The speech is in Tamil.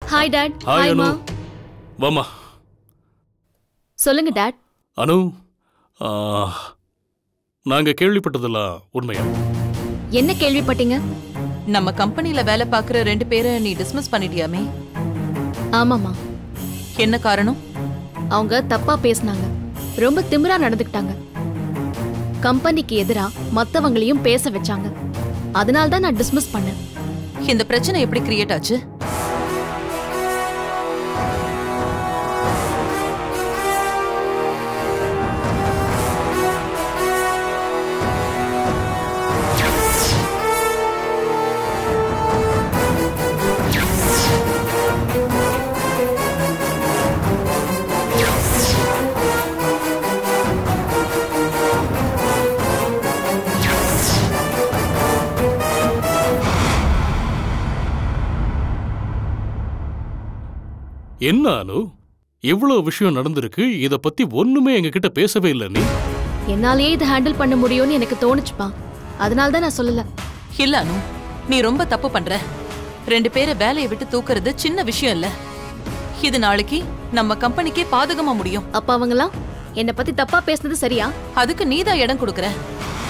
ஹாய் டாட் ஹாய் அனு மா வாமா சொல்லுங்க டாட் அனு ஆ, நாங்க கேள்விப்பட்டதெல்லாம் உண்மையா என்ன கேள்விப்பட்டீங்க நம்ம கம்பெனில வேலை பார்க்குற ரெண்டு பேரை நீ டிஸ்மிஸ் பண்ணிட்டியாமே ஆமாமா என்ன காரணம் அவங்க தப்பா பேசுனாங்க ரொம்ப திமிரா நடந்துக்கிட்டாங்க கம்பெனிக்கு எதிரா மத்தவங்களையும் பேச வச்சாங்க அதனால தான் நான் டிஸ்மிஸ் பண்ணேன் இந்த பிரச்சனை எப்படி கிரியேட் ஆச்சு என்ன அனு இவ்வளவு விஷயம் நடந்திருக்கு இத பத்தி ஒண்ணுமே எங்க கிட்ட பேசவே இல்ல நீ என்னாலேயே இதை ஹேண்டில் பண்ண முடியும்னு எனக்கு தோணுச்சுப்பா அதனால தான் நான் சொல்லல இல்ல அனு நீ ரொம்ப தப்பு பண்ற ரெண்டு பேரை வேலையை விட்டு தூக்குறது சின்ன விஷயம் இல்ல இது நாளைக்கு நம்ம கம்பெனிக்கே பாதகமா முடியும் அப்ப அவங்களாம் என்னை பத்தி தப்பா பேசுனது சரியா அதுக்கு நீதான் இடம் கொடுக்கற